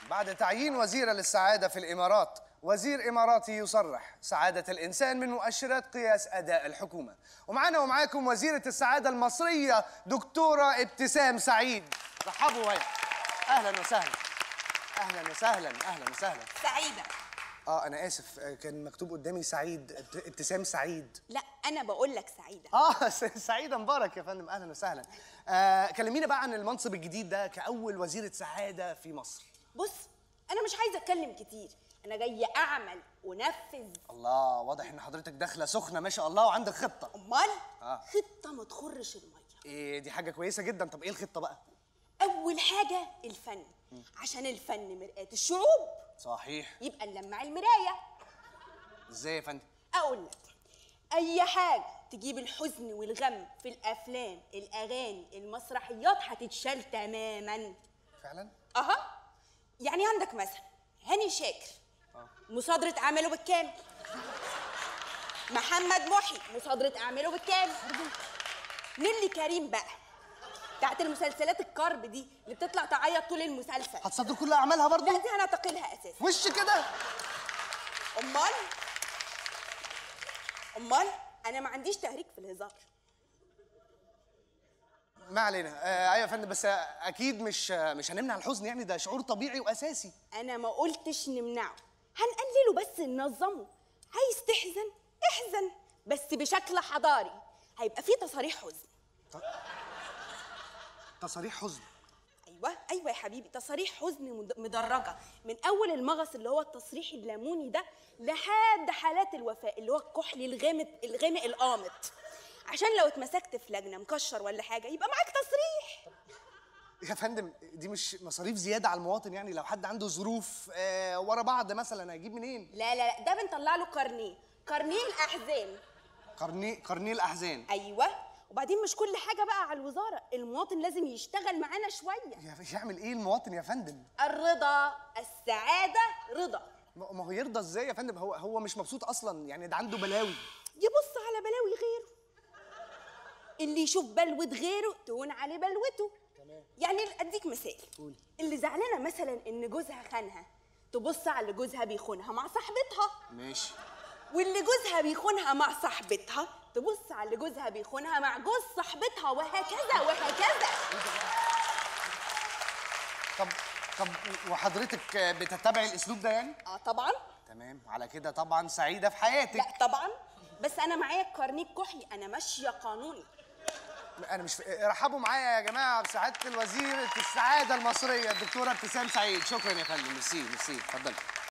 بعد تعيين وزيرة للسعادة في الإمارات وزير إماراتي يصرح سعادة الإنسان من مؤشرات قياس أداء الحكومة ومعنا ومعاكم وزيرة السعادة المصرية دكتورة ابتسام سعيد رحبوا ويا أهلا وسهلا أهلا وسهلا أهلا وسهلا سعيدة آه أنا آسف آه، كان مكتوب قدامي سعيد ابت- ابتسام سعيد لا أنا بقول لك سعيدة اه س- سعيدة مبارك يا فندم اهلا وسهلا آه كلمينا بقى عن المنصب الجديد ده كأول وزيرة سعادة في مصر بص أنا مش عايزة أتكلم كتير أنا جاية أعمل ونفذ الله واضح ان حضرتك داخلة سخنة ما شاء الله وعندك خطة أمال آه. خطة ما تخرش المية إيه دي حاجة كويسة جدا طب ايه الخطة بقى أول حاجة الفن عشان الفن مرآة الشعوب صحيح يبقى نلمع المراية ازاي يا فندم أقول لك أي حاجة تجيب الحزن والغم في الأفلام الأغاني المسرحيات هتتشال تماما فعلا أها يعني عندك مثلا هاني شاكر مصادرة أعماله بالكامل محمد محي مصادرة أعماله بالكامل نيلي كريم بقى بتاعت المسلسلات الكرب دي اللي بتطلع تعيط طول المسلسل هتصدر كل اعمالها برضو لا دي هنعتقلها أساسا وش كده أمال أمال أنا ما عنديش تهريج في الهزار ما علينا آه ايوه يا فندم بس آه، اكيد مش آه، مش هنمنع الحزن يعني ده شعور طبيعي واساسي أنا ما قلتش نمنعه هنقلله بس ننظمه عايز تحزن احزن بس بشكل حضاري هيبقى فيه تصاريح حزن تصاريح حزن ايوه ايوه يا حبيبي تصاريح حزن مد- مدرجه من اول المغص اللي هو التصريح الليموني ده لحد حالات الوفاء اللي هو الكحل الغامق الغامق القامط عشان لو اتمسكت في لجنه مكشر ولا حاجه يبقى معاك تصريح يا فندم دي مش مصاريف زيادة على المواطن يعني لو حد عنده ظروف آه ورا بعض مثلا هيجيب منين لا لا لا ده بنطلع له كارنيه كارنيه الاحزان قرني قرني الاحزان ايوه وبعدين مش كل حاجه بقى على الوزاره المواطن لازم يشتغل معانا شويه يا- يعمل ايه المواطن يا فندم الرضا السعاده رضا ما ما هو يرضى ازاي يا فندم هو هو مش مبسوط اصلا يعني ده عنده بلاوي يبص على بلاوي غيره اللي يشوف بلوة غيره تهون عليه بلوته تمام. يعني اديك مثال قولي. اللي زعلانه مثلا ان جوزها خانها تبص على اللي جوزها بيخونها مع صاحبتها ماشي واللي جوزها بيخونها مع صاحبتها تبص على اللي جوزها بيخونها مع جوز صاحبتها وهكذا وهكذا طب طب وحضرتك بتتبعي الاسلوب ده يعني اه طبعا تمام على كده طبعا سعيده في حياتك لا طبعا بس انا معايا الكارنيه الكحلي انا ماشيه قانوني انا مش ف... رحبوا معايا يا جماعه بسعاده الوزيره السعاده المصريه الدكتوره ابتسام سعيد شكرا يا فندم ميرسي ميرسي اتفضلي